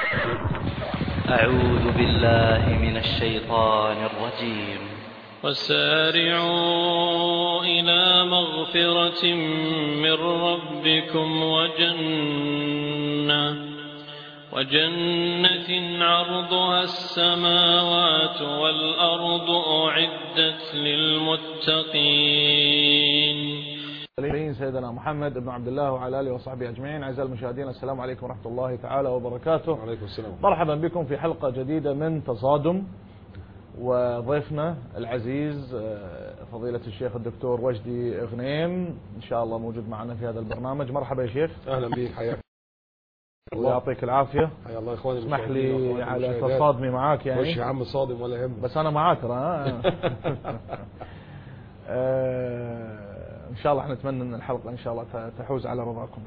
أعوذ بالله من الشيطان الرجيم وسارعوا إلى مغفرة من ربكم وجنة وجنة عرضها السماوات والأرض أعدت للمتقين سيدنا محمد بن عبد الله وعلى اله وصحبه اجمعين اعزائي المشاهدين السلام عليكم ورحمه الله تعالى وبركاته وعليكم السلام مرحبا بكم في حلقه جديده من تصادم وضيفنا العزيز آه، فضيله الشيخ الدكتور وجدي غنيم ان شاء الله موجود معنا في هذا البرنامج مرحبا يا شيخ اهلا بك حياك الله يعطيك العافيه حيا الله اخواني اسمح المشاهدين لي وأخواتي على المشاهدات. تصادمي معاك وش يعني يا عم صادم ولا يهمك بس انا معاك ترى ها؟ آه، ان شاء الله نتمنى ان الحلقه ان شاء الله ت- تحوز على رضاكم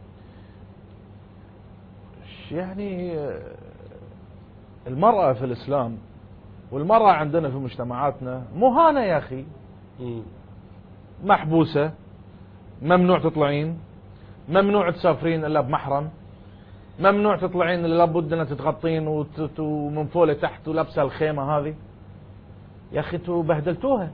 يعني آه، المراه في الاسلام والمراه عندنا في مجتمعاتنا مهانه يا اخي مم. محبوسه ممنوع تطلعين ممنوع تسافرين الا بمحرم ممنوع تطلعين الا لابد ان تتغطين وت- ومن فوق لتحت ولابسه الخيمه هذه يا اخي انتوا بهدلتوها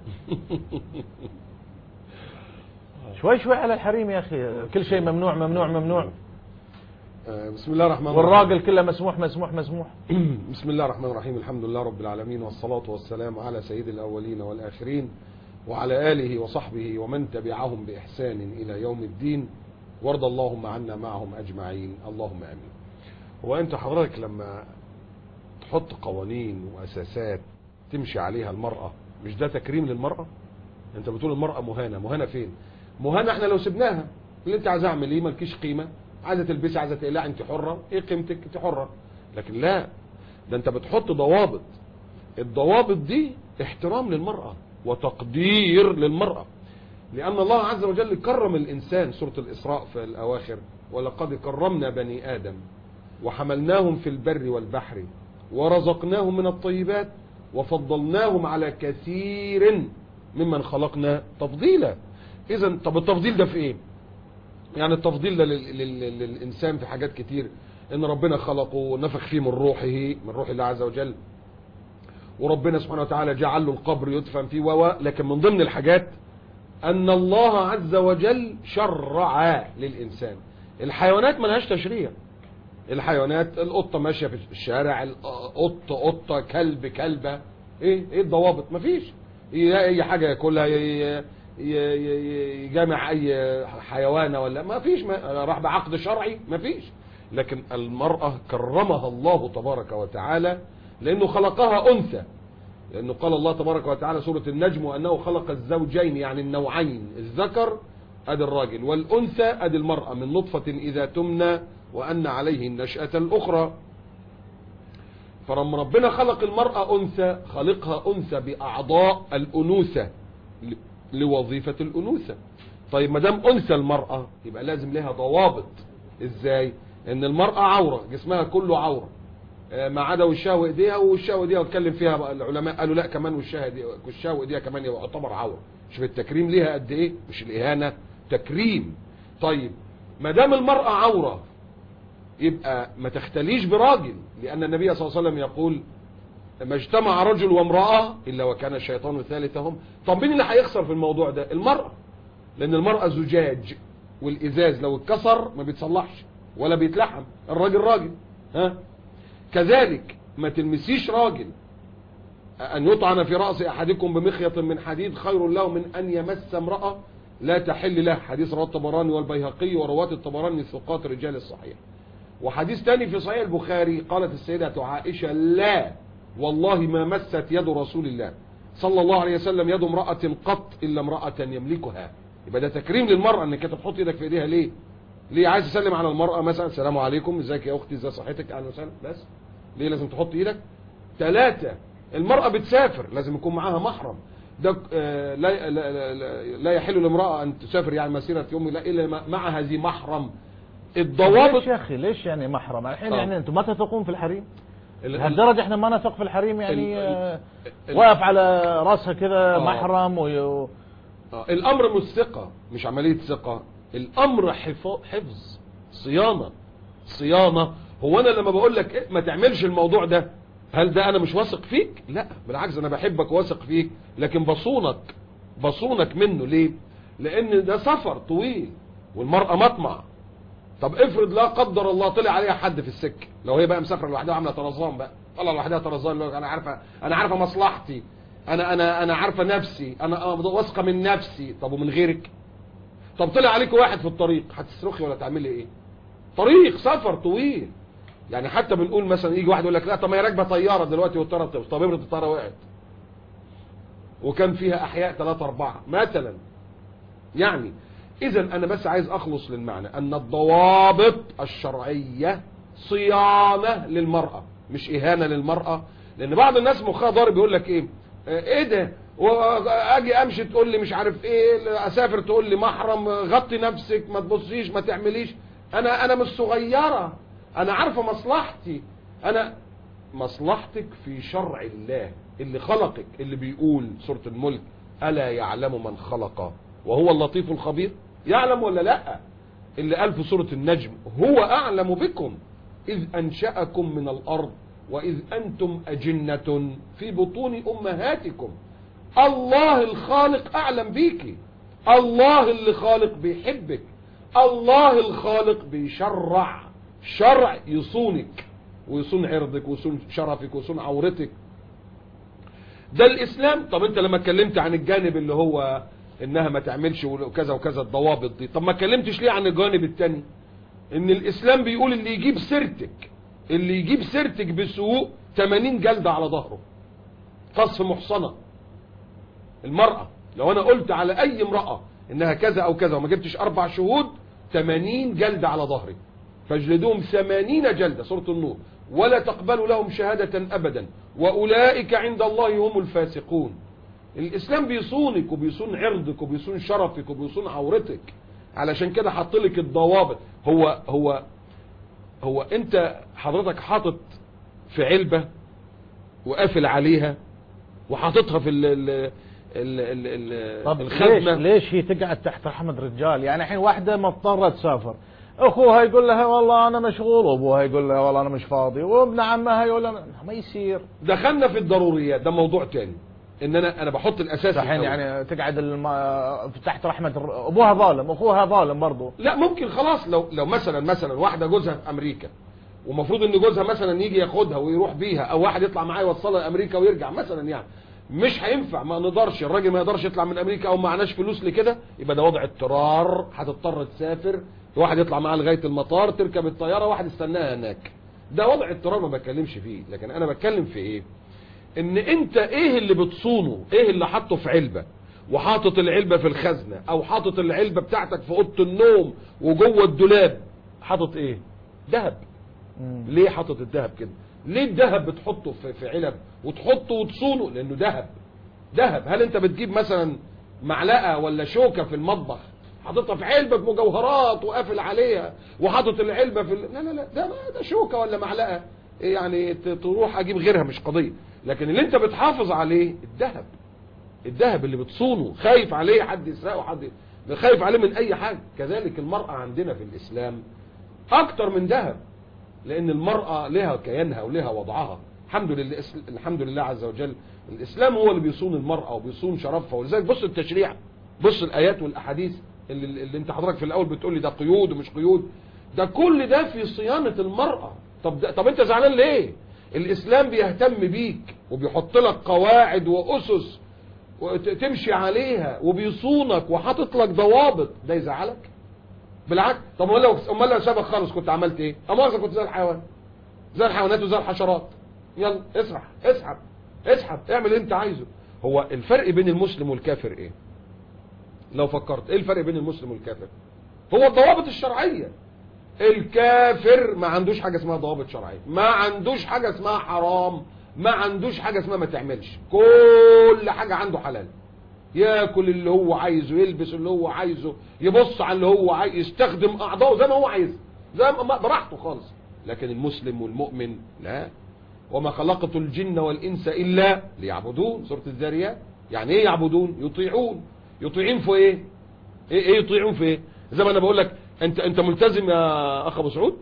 شوي شوي على الحريم يا اخي كل شيء ممنوع ممنوع ممنوع آه، بسم الله الرحمن والراجل كله مسموح مسموح مسموح الرحيم بسم الله الرحمن الرحيم الحمد لله رب العالمين والصلاة والسلام على سيد الأولين والآخرين وعلى آله وصحبه ومن تبعهم بإحسان إلى يوم الدين وارض اللهم عنا معهم أجمعين اللهم آمين هو أنت حضرتك لما تحط قوانين وأساسات تمشي عليها المرأة مش ده تكريم للمرأة انت بتقول المرأة مهانة مهانة فين مهانة احنا لو سبناها اللي انت عايز اعمل ايه مالكيش قيمة عايزة تلبسي عايزة تقلعي انت حرة ايه قيمتك انت حرة لكن لا ده انت بتحط ضوابط الضوابط دي احترام للمرأة وتقدير للمرأة لأن الله عز وجل كرم الإنسان سورة الإسراء في الأواخر ولقد كرمنا بني آدم وحملناهم في البر والبحر ورزقناهم من الطيبات وفضلناهم على كثير ممن خلقنا تفضيلا إذا طب التفضيل ده في إيه؟ يعني التفضيل ده لل- لل- للإنسان في حاجات كتير إن ربنا خلقه ونفخ فيه من روحه من روح الله عز وجل وربنا سبحانه وتعالى جعل له القبر يدفن فيه و لكن من ضمن الحاجات أن الله عز وجل شرع للإنسان الحيوانات ملهاش تشريع الحيوانات القطة ماشية في الشارع القط قطة كلب كلبة ايه ايه الضوابط مفيش يلاقي اي حاجة ياكلها ي- ي- ي- يجامع اي حيوانة ولا مفيش ما راح بعقد شرعي مفيش لكن المرأة كرمها الله تبارك وتعالى لانه خلقها انثى لانه قال الله تبارك وتعالى سورة النجم وانه خلق الزوجين يعني النوعين الذكر ادي الراجل والانثى ادي المرأة من نطفة اذا تمنى وان عليه النشأة الاخرى فلما ربنا خلق المرأة انثى خلقها انثى باعضاء الانوثة ل- لوظيفة الانوثة طيب ما دام انثى المرأة يبقى لازم لها ضوابط ازاي ان المرأة عورة جسمها كله عورة آه، ما عدا وشها وايديها ووشها وايديها واتكلم فيها بقى العلماء قالوا لا كمان وشها دي وشها وايديها كمان يبقى يعتبر عوره شوف التكريم ليها قد ايه مش الاهانه تكريم طيب ما دام المراه عوره يبقى ما تختليش براجل لان النبي صلى الله عليه وسلم يقول ما اجتمع رجل وامراه الا وكان الشيطان ثالثهم طب مين اللي هيخسر في الموضوع ده المراه لان المراه زجاج والازاز لو اتكسر ما بيتصلحش ولا بيتلحم الراجل راجل ها كذلك ما تلمسيش راجل أن يطعن في رأس أحدكم بمخيط من حديد خير له من أن يمس امرأة لا تحل له حديث رواه الطبراني والبيهقي ورواة الطبراني ثقات رجال الصحيح وحديث تاني في صحيح البخاري قالت السيدة عائشة لا والله ما مست يد رسول الله صلى الله عليه وسلم يد امرأة قط إلا امرأة يملكها يبقى ده تكريم للمرأة انك انت تحط ايدك في ايديها ليه ليه عايز تسلم على المرأة مثلا السلام عليكم ازيك يا اختي ازي صحتك اهلا وسهلا بس ليه لازم تحط ايدك ثلاثة المرأة بتسافر لازم يكون معاها محرم ده آه، لا, لا, لا, لا يحل لامرأة ان تسافر يعني مسيرة يوم لا الا معها ذي محرم الضوابط ليش يا اخي ليش يعني محرم الحين آه. يعني انتم ما تثقون في الحريم ال- لهالدرجه احنا ما نثق في الحريم يعني ال- ال- آه، ال- واقف على راسها كذا آه. محرم وي... آه، الامر مش ثقة مش عملية ثقة الامر حفا- حفظ صيانة صيانة هو انا لما بقول لك إيه ما تعملش الموضوع ده هل ده انا مش واثق فيك لا بالعكس انا بحبك واثق فيك لكن بصونك بصونك منه ليه لان ده سفر طويل والمرأة مطمع طب افرض لا قدر الله طلع عليها حد في السكه لو هي بقى مسافره لوحدها وعامله طرزان بقى طلع لوحدها طرزان لو انا عارفه انا عارفه مصلحتي انا انا انا عارفه نفسي انا واثقه من نفسي طب ومن غيرك طب طلع عليك واحد في الطريق هتصرخي ولا تعملي ايه طريق سفر طويل يعني حتى بنقول مثلا يجي واحد يقول لك لا طب ما هي راكبه طياره دلوقتي والطياره بتوصل طب افرض الطياره وقعت وكان فيها احياء ثلاثة أربعة مثلا يعني اذا انا بس عايز اخلص للمعنى ان الضوابط الشرعية صيانة للمرأة مش اهانة للمرأة لان بعض الناس مخها ضارب يقول لك ايه آه، ايه ده واجي امشي تقول لي مش عارف ايه اسافر تقول لي محرم غطي نفسك ما تبصيش ما تعمليش انا انا مش صغيرة انا عارفة مصلحتي انا مصلحتك في شرع الله اللي خلقك اللي بيقول سورة الملك ألا يعلم من خلق وهو اللطيف الخبير يعلم ولا لا اللي قال في سورة النجم هو أعلم بكم إذ أنشأكم من الأرض وإذ أنتم أجنة في بطون أمهاتكم الله الخالق أعلم بيكي الله اللي خالق بيحبك الله الخالق بيشرع شرع يصونك ويصون عرضك ويصون شرفك ويصون عورتك ده الاسلام طب انت لما اتكلمت عن الجانب اللي هو انها ما تعملش وكذا وكذا الضوابط دي طب ما اتكلمتش ليه عن الجانب التاني ان الاسلام بيقول اللي يجيب سيرتك اللي يجيب سيرتك بسوء 80 جلدة على ظهره قصف محصنة المرأة لو انا قلت على اي امرأة انها كذا او كذا وما جبتش اربع شهود 80 جلدة على ظهري فاجلدوهم 80 جلدة سورة النور ولا تقبلوا لهم شهادة ابدا واولئك عند الله هم الفاسقون الاسلام بيصونك وبيصون عرضك وبيصون شرفك وبيصون عورتك علشان كده حط لك الضوابط هو هو هو انت حضرتك حاطط في علبة وقافل عليها وحاططها في ال ال ال ال ال طب ليش الخدمة ليش هي تقعد تحت رحمة رجال يعني الحين واحدة مضطرة تسافر اخوها يقول لها والله انا مشغول وابوها يقول لها والله انا مش فاضي وابن عمها يقول لها ما يصير دخلنا في الضروريات ده موضوع تاني ان انا انا بحط الاساس الحين الأول. يعني تقعد الم... تحت رحمة الر- ابوها ظالم اخوها ظالم برضه لا ممكن خلاص لو لو مثلا مثلا واحده جوزها في امريكا ومفروض ان جوزها مثلا يجي ياخدها ويروح بيها او واحد يطلع معاه يوصلها لامريكا ويرجع مثلا يعني مش هينفع ما نقدرش الراجل ما يقدرش يطلع من امريكا او معناش فلوس لكده يبقى ده وضع اضطرار هتضطر تسافر واحد يطلع معاه لغايه المطار تركب الطياره واحد يستناها هناك ده وضع اضطرار ما بتكلمش فيه لكن انا بتكلم في ايه ان انت ايه اللي بتصونه ايه اللي حاطه في علبه وحاطط العلبة في الخزنة او حاطط العلبة بتاعتك في اوضه النوم وجوه الدولاب حاطط ايه ذهب مم. ليه حاطط الذهب كده ليه الذهب بتحطه في, في علب وتحطه وتصونه لانه ذهب ذهب هل انت بتجيب مثلا معلقة ولا شوكة في المطبخ حاططها في علبة مجوهرات وقافل عليها وحاطط العلبة في ال... لا لا لا ده ده شوكة ولا معلقة إيه يعني ت- تروح اجيب غيرها مش قضية لكن اللي انت بتحافظ عليه الذهب الذهب اللي بتصونه خايف عليه حد يسرقه حد خايف عليه من اي حاجة كذلك المرأة عندنا في الاسلام اكتر من ذهب لان المرأة لها كيانها ولها وضعها الحمد لله الحمد لله عز وجل الاسلام هو اللي بيصون المرأة وبيصون شرفها ولذلك بص التشريع بص الايات والاحاديث اللي, اللي انت حضرتك في الاول بتقول لي ده قيود ومش قيود ده كل ده في صيانة المرأة طب ده طب انت زعلان ليه الاسلام بيهتم بيك وبيحط لك قواعد واسس وتمشي عليها وبيصونك وحاطط لك ضوابط ده يزعلك بالعكس طب امال لو امال لو سابك خالص كنت عملت ايه اما كنت زي الحيوان زي الحيوانات وزي الحشرات يلا اسرح اسحب اسحب اعمل اللي انت عايزه هو الفرق بين المسلم والكافر ايه لو فكرت ايه الفرق بين المسلم والكافر هو الضوابط الشرعية الكافر ما عندوش حاجة اسمها ضوابط شرعية ما عندوش حاجة اسمها حرام ما عندوش حاجة اسمها ما تعملش كل حاجة عنده حلال ياكل اللي هو عايزه يلبس اللي هو عايزه يبص على اللي هو عايز يستخدم اعضائه زي ما هو عايز زي ما براحته خالص لكن المسلم والمؤمن لا وما خلقت الجن والانس الا ليعبدون سوره الذاريات يعني ايه يعبدون يطيعون يطيعون في ايه ايه, إيه يطيعون في ايه زي ما انا بقول لك انت انت ملتزم يا اخ ابو سعود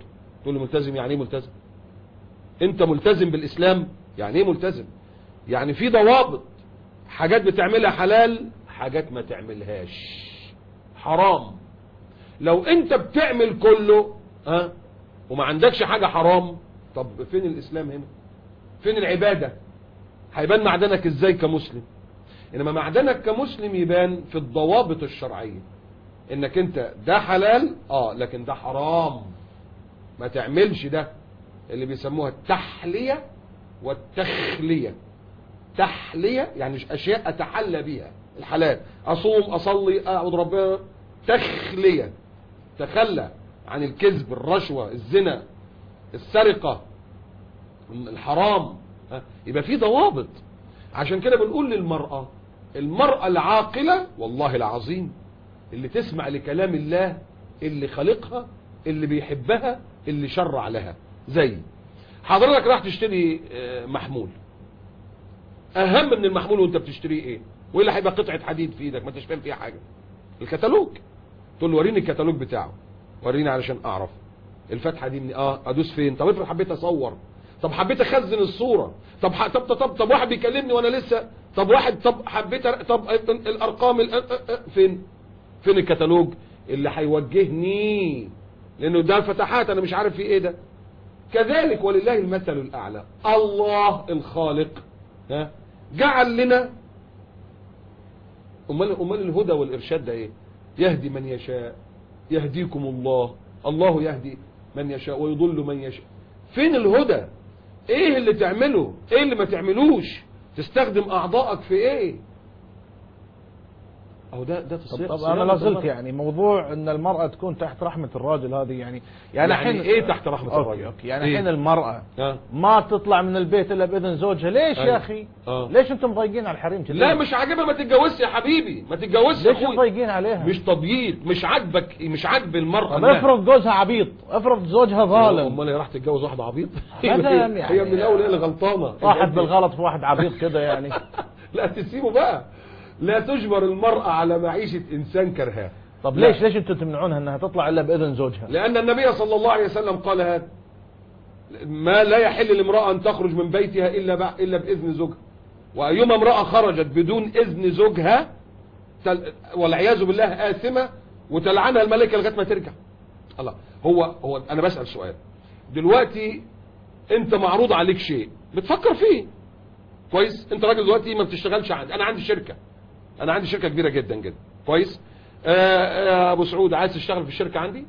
تقول لي ملتزم يعني ايه ملتزم انت ملتزم بالاسلام يعني ايه ملتزم يعني في ضوابط حاجات بتعملها حلال حاجات ما تعملهاش حرام لو انت بتعمل كله ها وما عندكش حاجة حرام طب فين الاسلام هنا فين العبادة هيبان معدنك ازاي كمسلم انما معدنك كمسلم يبان في الضوابط الشرعية انك انت ده حلال اه لكن ده حرام ما تعملش ده اللي بيسموها التحلية والتخلية تحلية يعني اشياء اتحلى بيها الحلال اصوم اصلي اعبد ربنا تخلية تخلى عن الكذب الرشوة الزنا السرقة الحرام ها؟ يبقى في ضوابط عشان كده بنقول للمرأة المرأة العاقلة والله العظيم اللي تسمع لكلام الله اللي خلقها اللي بيحبها اللي شرع لها زي حضرتك راح تشتري آه، محمول اهم من المحمول وانت بتشتريه ايه وايه اللي هيبقى قطعه حديد في ايدك ما انتش فاهم فيها حاجه الكتالوج تقول له وريني الكتالوج بتاعه وريني علشان اعرف الفتحه دي من اه ادوس فين طب افرض حبيت اصور طب حبيت اخزن الصوره طب ح... طب طب طب, طب واحد بيكلمني وانا لسه طب واحد طب حبيت أر... طب الارقام ال... أ- أ- أ- فين فين الكتالوج اللي هيوجهني لانه ده فتحات انا مش عارف في ايه ده كذلك ولله المثل الاعلى الله الخالق ها جعل لنا امال امال الهدى والارشاد ده ايه يهدي من يشاء يهديكم الله الله يهدي من يشاء ويضل من يشاء فين الهدى ايه اللي تعمله ايه اللي ما تعملوش تستخدم اعضائك في ايه او ده ده طب, تصير طب انا لا زلت يعني موضوع ان المرأة تكون تحت رحمة الراجل هذه يعني يعني, يعني حين إيه تحت رحمة أوكي الراجل؟ أوكي يعني إيه؟ حين المرأة ها ما تطلع من البيت الا باذن زوجها ليش أيوة. يا اخي آه. ليش انتم مضايقين على الحريم كذا لا مش عاجبها ما تتجوزش يا حبيبي ما تتجوزش يا ليش أخوي. مضايقين عليها مش تضييق مش عاجبك مش عاجب المرأة طب إنها- افرض جوزها عبيط افرض زوجها ظالم امال هي راح تتجوز واحد عبيط أبداً هي يعني. هي من الاول هي اللي غلطانه واحد بالغلط في واحد عبيط كده يعني لا تسيبه بقى لا تجبر المرأة على معيشة انسان كرهاه طب لا. ليش ليش انتم تمنعونها انها تطلع الا باذن زوجها لان النبي صلى الله عليه وسلم قال هذا ما لا يحل لامرأة ان تخرج من بيتها الا بع- الا باذن زوجها وايما امرأة خرجت بدون اذن زوجها تل... والعياذ بالله آثمة وتلعنها الملائكة لغايه ما ترجع الله هو هو انا بسأل سؤال دلوقتي انت معروض عليك شيء بتفكر فيه كويس انت راجل دلوقتي ما بتشتغلش عندي انا عندي شركة انا عندي شركة كبيرة جدا جدا كويس آه يا ابو سعود عايز تشتغل في الشركة عندي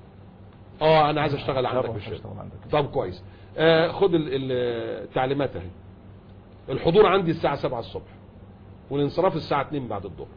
اه انا عايز اشتغل عندك في الشركة اشتغل عندك. طب كويس آه خد ال- ال- التعليمات اهي الحضور عندي الساعة 7 الصبح والانصراف الساعة 2 بعد الظهر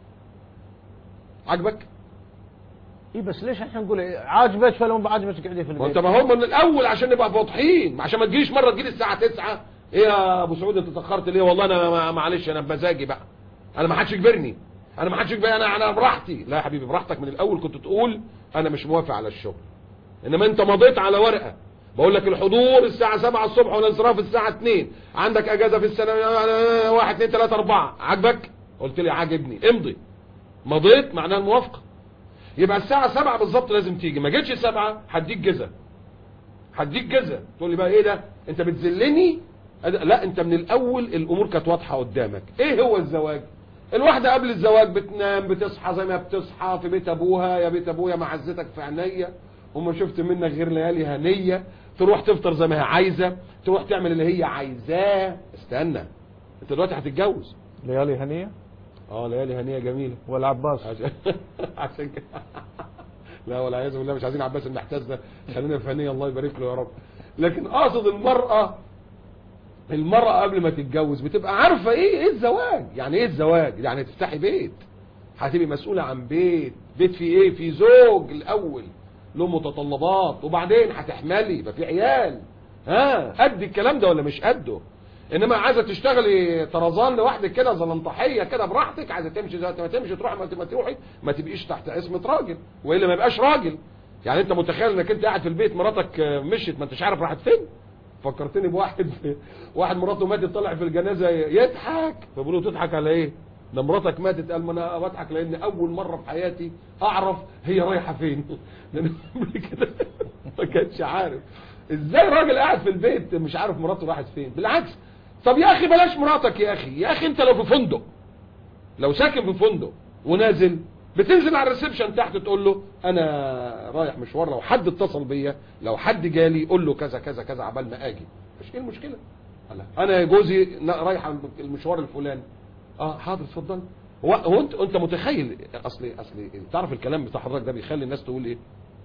عجبك اي بس ليش احنا نقول إيه؟ عاجبك فلو ما عاجبك قعدي في ما البيت انت ما هو من الاول عشان نبقى واضحين عشان ما تجيش مره تجيلي الساعه 9 ايه يا ابو سعود انت اتاخرت ليه والله انا ما- معلش انا بمزاجي بقى انا ما حدش يجبرني انا ما حدش يجبرني انا انا براحتي لا يا حبيبي براحتك من الاول كنت تقول انا مش موافق على الشغل انما انت مضيت على ورقه بقول لك الحضور الساعة 7 الصبح والانصراف الساعة 2 عندك اجازة في السنة 1 2 3 4 عاجبك قلت لي عاجبني امضي مضيت معناها الموافقة يبقى الساعة 7 بالظبط لازم تيجي ما جيتش 7 هديك جزء هديك جزء تقول لي بقى ايه ده انت بتذلني أد- لا انت من الاول الامور كانت واضحه قدامك ايه هو الزواج الواحده قبل الزواج بتنام بتصحى زي ما بتصحى في بيت ابوها يا بيت ابويا معزتك في عينيا وما شفت منك غير ليالي هنيه تروح تفطر زي ما هي عايزه تروح تعمل اللي هي عايزاه استنى انت دلوقتي هتتجوز ليالي هنيه اه ليالي هنيه جميله والعباس عشان عشان كده لا والعياذ بالله مش عايزين عباس المحتاج ده خلينا في هنيه الله يبارك له يا رب لكن اقصد المرأة المرأة قبل ما تتجوز بتبقى عارفة ايه ايه الزواج يعني ايه الزواج يعني تفتحي بيت هتبقي مسؤولة عن بيت بيت فيه ايه فيه زوج الاول له متطلبات وبعدين هتحملي يبقى في عيال ها قد الكلام ده ولا مش قده انما عايزه تشتغلي طرزان لوحدك كده زلنطحيه كده براحتك عايزه تمشي زي ما تمشي تروح ما ما تروحي ما تبقيش تحت اسمة راجل والا ما يبقاش راجل يعني انت متخيل انك انت قاعد في البيت مراتك آه، مشيت ما انتش عارف راحت فين فكرتني بواحد واحد مراته ماتت طلع في الجنازه يضحك فبيقول له تضحك على ايه ده مراتك ماتت قال ما انا بضحك لان اول مره في حياتي اعرف هي رايحه فين لان قبل كده ما كانش عارف ازاي راجل قاعد في البيت مش عارف مراته راحت فين بالعكس طب يا اخي بلاش مراتك يا اخي يا اخي انت لو في فندق لو ساكن في فندق ونازل بتنزل على الريسبشن تحت تقول له انا رايح مشوار لو حد اتصل بيا لو حد جالي قول له كذا كذا كذا عبال ما اجي مش ايه المشكله لا انا جوزي ن- رايح المشوار الفلاني اه حاضر اتفضل هو هو انت انت متخيل اصلي اصلي تعرف الكلام بتاع حضرتك ده بيخلي الناس تقول ايه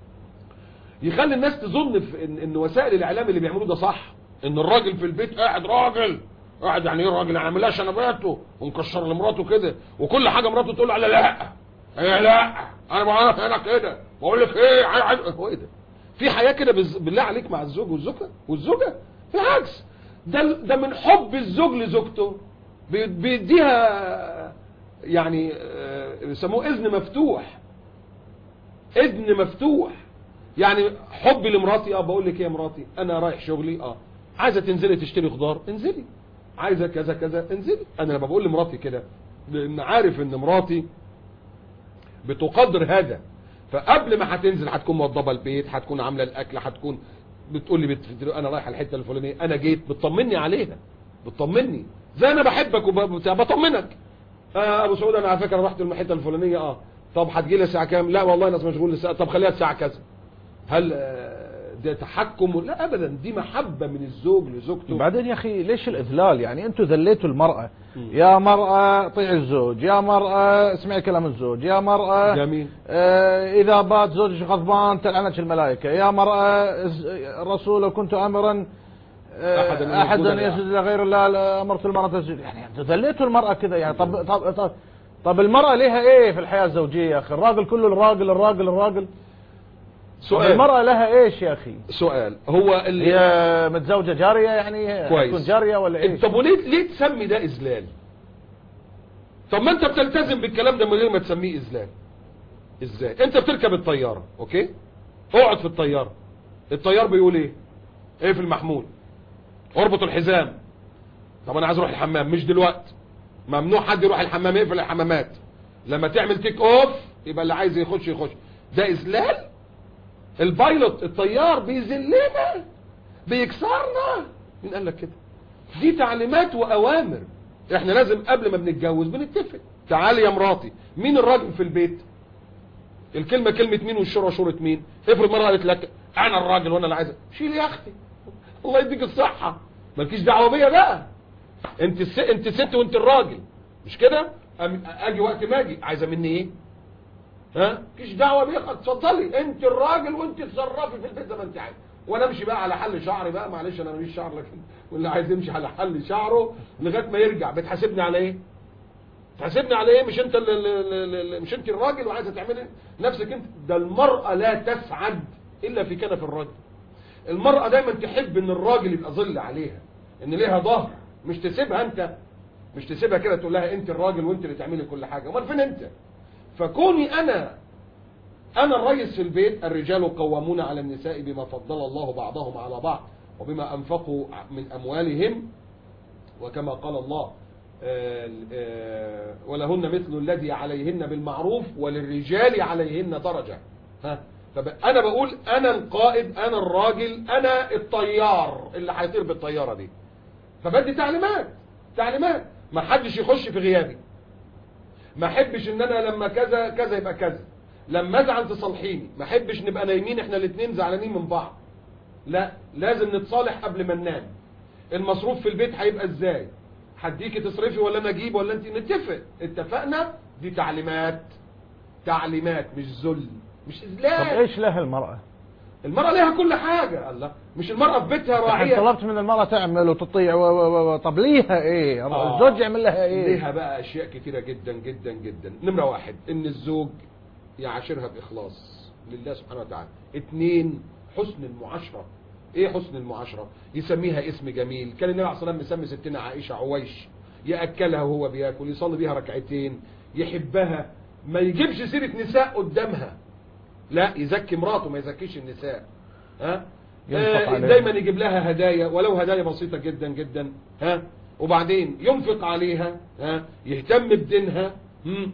يخلي الناس تظن في ان, إن وسائل الاعلام اللي بيعملوه ده صح ان الراجل في البيت قاعد راجل قاعد يعني ايه راجل يعني عاملها شنباته ومكشر لمراته كده وكل حاجه مراته تقول على لا هي لا انا بعرف انا كده بقول لك ايه عاي- عاي- هو ايه ده في حياه كده بز- بالله عليك مع الزوج والزوجه والزوجه بالعكس ده ده من حب الزوج لزوجته بي- بيديها يعني آه، بيسموه اذن مفتوح اذن مفتوح يعني حبي لمراتي اه بقول لك ايه يا مراتي انا رايح شغلي اه عايزه تنزلي تشتري خضار انزلي عايزه كذا كذا انزلي انا لما بقول لمراتي كده لان عارف ان مراتي بتقدر هذا فقبل ما هتنزل هتكون موضبه البيت هتكون عامله الاكل هتكون بتقول لي بت... انا رايح الحته الفلانيه انا جيت بتطمني عليها بتطمني زي انا بحبك وبطمنك آه ابو سعود انا على فكره رحت الحته الفلانيه اه طب هتجي لي الساعه كام لا والله انا مشغول الساعه طب خليها الساعه كذا هل آه، ده تحكم لا ابدا دي محبه من الزوج لزوجته بعدين يا اخي ليش الاذلال يعني انتم ذليتوا المراه يا مراه طيع الزوج يا مراه اسمعي كلام الزوج يا مراه جميل آه اذا بات زوجك غضبان تلعنك الملائكه يا مراه اس- الرسول كنت امرا أحداً أن آه، احدا يسجد لله. يسجد لغير الله لا امرت المراه تسجد يعني انتم ذليتوا المراه كذا يعني طب طب طب, طب المراه لها ايه في الحياه الزوجيه يا اخي الراجل كله الراجل الراجل الراجل سؤال المراه لها ايش يا اخي سؤال هو ال... هي متزوجه جاريه يعني كويس. تكون جاريه ولا ايش طب وليه ليه تسمي ده اذلال طب ما انت بتلتزم بالكلام ده من غير ما تسميه اذلال ازاي انت بتركب الطياره اوكي اقعد في الطياره الطيار بيقول ايه ايه في المحمول اربط الحزام طب انا عايز اروح الحمام مش دلوقتي ممنوع حد يروح الحمام يقفل الحمامات لما تعمل تيك اوف يبقى اللي عايز يخش يخش ده اذلال البايلوت الطيار بيذلنا بيكسرنا مين قال لك كده دي تعليمات واوامر احنا لازم قبل ما بنتجوز بنتفق تعالي يا مراتي مين الراجل في البيت الكلمه كلمه مين والشوره شوره مين افرض مره قالت لك انا الراجل وانا اللي عايزه شيل يا اختي الله يديك الصحه مالكيش دعوه بيا بقى انت الس... انت ست وانت الراجل مش كده أم- اجي وقت ما اجي عايزه مني ايه ها مالكيش دعوه بيا اتفضلي انت الراجل وانت تصرفي في البيت زي ما انت عايز وانا امشي بقى على حل شعري بقى معلش انا ماليش شعر لكن واللي عايز يمشي على حل شعره لغايه ما يرجع بتحاسبني على ايه تحاسبني على ايه مش انت ال ال ال ال مش انت الراجل وعايزه تعملي نفسك انت ده المراه لا تسعد الا في كنف الرجل المراه دايما تحب ان الراجل يبقى ظل عليها ان ليها ظهر مش تسيبها انت مش تسيبها كده تقول لها انت الراجل وانت اللي تعملي كل حاجه امال فين انت فكوني انا انا الرئيس في البيت الرجال قوامون على النساء بما فضل الله بعضهم على بعض وبما انفقوا من اموالهم وكما قال الله آه، آه، ولهن مثل الذي عليهن بالمعروف وللرجال عليهن درجة ها طب انا بقول انا القائد انا الراجل انا الطيار اللي هيطير بالطيارة دي فبدي تعليمات تعليمات ما حدش يخش في غيابي ما احبش ان انا لما كذا كذا يبقى كذا لما ازعل تصالحيني ما احبش نبقى نايمين احنا الاثنين زعلانين من بعض لا لازم نتصالح قبل ما ننام المصروف في البيت هيبقى ازاي هديكي تصرفي ولا انا اجيب ولا انت نتفق اتفقنا دي تعليمات تعليمات مش ذل مش طب اذلال ايش لها المرأة المرأة ليها كل حاجة الله مش المرأة في بيتها الحين راعية طلبت من المرأة تعمل وتطيع و و و طب ليها ايه آه. الزوج يعمل لها ايه ليها بقى اشياء كتيرة جدا جدا جدا نمرة واحد ان الزوج يعاشرها باخلاص لله سبحانه وتعالى اتنين حسن المعاشرة ايه حسن المعاشرة يسميها اسم جميل كان النبي عليه الصلاة والسلام مسمي ستنا عائشة عويش يأكلها وهو بياكل يصلي بيها ركعتين يحبها ما يجيبش سيرة نساء قدامها لا يزكي مراته ما يزكيش النساء ها ينفق آه عليها. دايما يجيب لها هدايا ولو هدايا بسيطة جدا جدا ها وبعدين ينفق عليها ها يهتم بدينها هم؟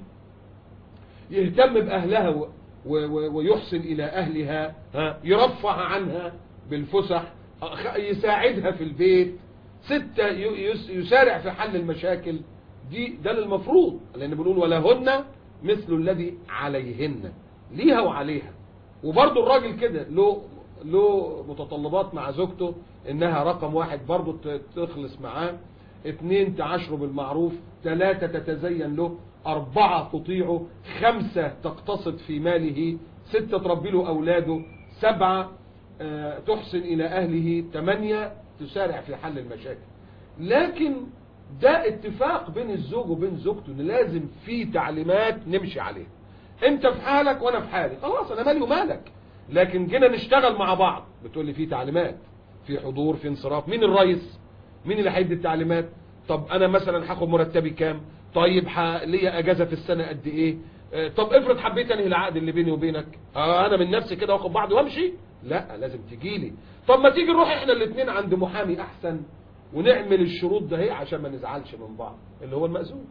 يهتم بأهلها و و و ويحسن إلى أهلها ها يرفع عنها بالفسح أخ- يساعدها في البيت ستة ي- يس- يسارع في حل المشاكل دي ده المفروض لان بنقول ولهن مثل الذي عليهن ليها وعليها وبرضه الراجل كده له له متطلبات مع زوجته انها رقم واحد برضه ت- تخلص معاه اتنين تعاشره بالمعروف ثلاثة تتزين له أربعة تطيعه خمسة تقتصد في ماله ستة تربي له أولاده سبعة آه، تحسن إلى أهله ثمانية تسارع في حل المشاكل لكن ده اتفاق بين الزوج وبين زوجته ان لازم في تعليمات نمشي عليها انت في حالك وانا في حالي خلاص انا مالي ومالك لكن جينا نشتغل مع بعض بتقول لي في تعليمات في حضور في انصراف مين الرئيس مين اللي هيدي التعليمات طب انا مثلا هاخد مرتبي كام طيب ح- ليا اجازه في السنه قد ايه آه، طب افرض حبيت انهي العقد اللي بيني وبينك اه انا من نفسي كده واخد بعض وامشي لا لازم تجي لي طب ما تيجي نروح احنا الاثنين عند محامي احسن ونعمل الشروط ده هي عشان ما نزعلش من بعض اللي هو المأذون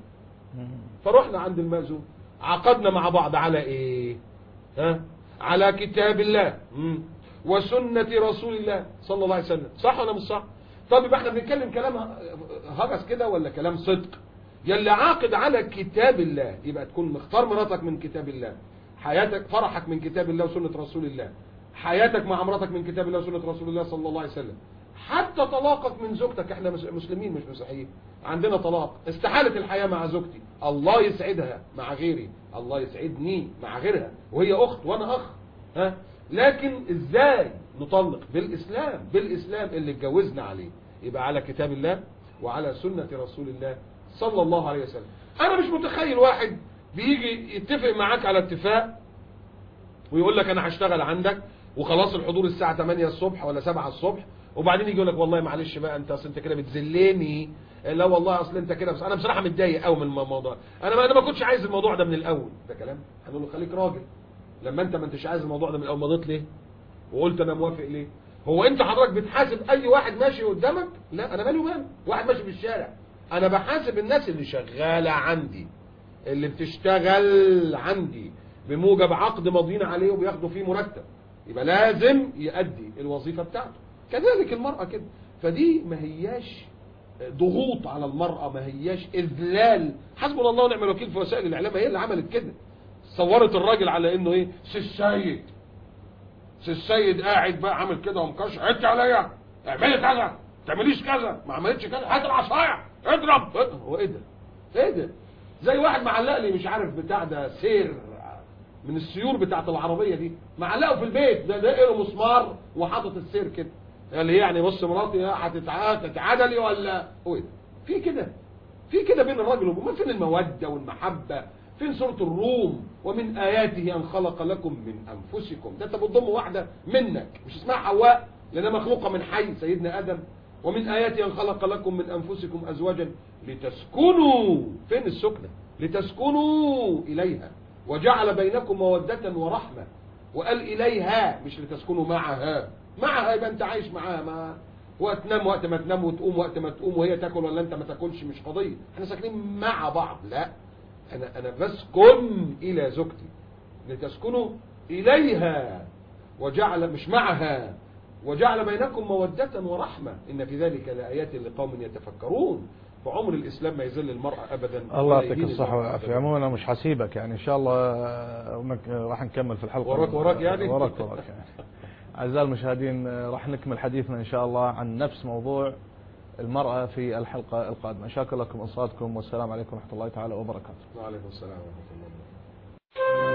فرحنا عند المأذون عقدنا مع بعض على ايه ها على كتاب الله مم. وسنة رسول الله صلى الله عليه وسلم صح ولا مش صح طب يبقى احنا بنتكلم كلام هجس كده ولا كلام صدق يلي عاقد على كتاب الله يبقى تكون مختار مراتك من كتاب الله حياتك فرحك من كتاب الله وسنة رسول الله حياتك مع مراتك من كتاب الله وسنة رسول الله صلى الله عليه وسلم حتى طلاقك من زوجتك احنا مس- مسلمين مش مسيحيين عندنا طلاق استحالة الحياة مع زوجتي الله يسعدها مع غيري الله يسعدني مع غيرها وهي اخت وانا اخ ها لكن ازاي نطلق بالاسلام بالاسلام اللي اتجوزنا عليه يبقى على كتاب الله وعلى سنة رسول الله صلى الله عليه وسلم انا مش متخيل واحد بيجي يتفق معاك على اتفاق ويقول لك انا هشتغل عندك وخلاص الحضور الساعة 8 الصبح ولا 7 الصبح وبعدين يجي يقول لك والله معلش بقى انت اصل انت كده بتذلني لا والله اصل انت كده بس انا بصراحة متضايق قوي من الموضوع انا ما انا ما كنتش عايز الموضوع ده من الاول ده كلام هنقول له خليك راجل لما انت ما انتش عايز الموضوع ده من الاول مضيت ليه وقلت انا موافق ليه هو انت حضرتك بتحاسب اي واحد ماشي قدامك لا انا مالي ومال واحد ماشي في الشارع انا بحاسب الناس اللي شغالة عندي اللي بتشتغل عندي بموجب عقد ماضيين عليه وبياخدوا فيه مرتب يبقى لازم يأدي الوظيفة بتاعته كذلك المرأة كده فدي ما هياش ضغوط على المرأة ما هياش إذلال حسبنا الله ونعم الوكيل في وسائل الإعلام هي اللي عملت كده صورت الراجل على إنه إيه سي السيد سي السيد قاعد بقى عامل كده ومكش عدت عليا اعملي كذا ما تعمليش كذا ما عملتش كذا هات العصايه اضرب هو ايه ده ايه ده زي واحد معلق لي مش عارف بتاع ده سير من السيور بتاعت العربيه دي معلقه في البيت ده ده له مسمار وحاطط السير كده قال لي يعني بص مراتي هتتع- هتتعادلي ولا هو ايه ده في كده في كده بين الرجل وما فين المودة والمحبة فين سورة الروم ومن آياته أن خلق لكم من أنفسكم ده أنت بتضم واحدة منك مش اسمها حواء لأنها مخلوقة من حي سيدنا آدم ومن آياته أن خلق لكم من أنفسكم أزواجا لتسكنوا فين السكنة لتسكنوا إليها وجعل بينكم مودة ورحمة وقال إليها مش لتسكنوا معها معها يبقى أنت عايش معاها ما وقت تنام وقت ما تنام وتقوم وقت ما تقوم وهي تاكل ولا انت ما تاكلش مش قضيه احنا ساكنين مع بعض لا انا انا بسكن الى زوجتي لتسكنوا اليها وجعل مش معها وجعل بينكم مودة ورحمة إن في ذلك لآيات لقوم يتفكرون فعمر الإسلام ما يذل المرأة أبدا الله ولا يعطيك يهين الصحة المرأة والعافية أبداً. عموما أنا مش حسيبك يعني إن شاء الله آه، مك- راح نكمل في الحلقة وراك- وراك يعني؟ وراك وراك يعني. أعزائي المشاهدين آه، راح نكمل حديثنا إن شاء الله عن نفس موضوع المرأة في الحلقة القادمة شاكر لكم إنصاتكم والسلام عليكم ورحمة الله تعالى وبركاته وعليكم السلام ورحمة الله وبركاته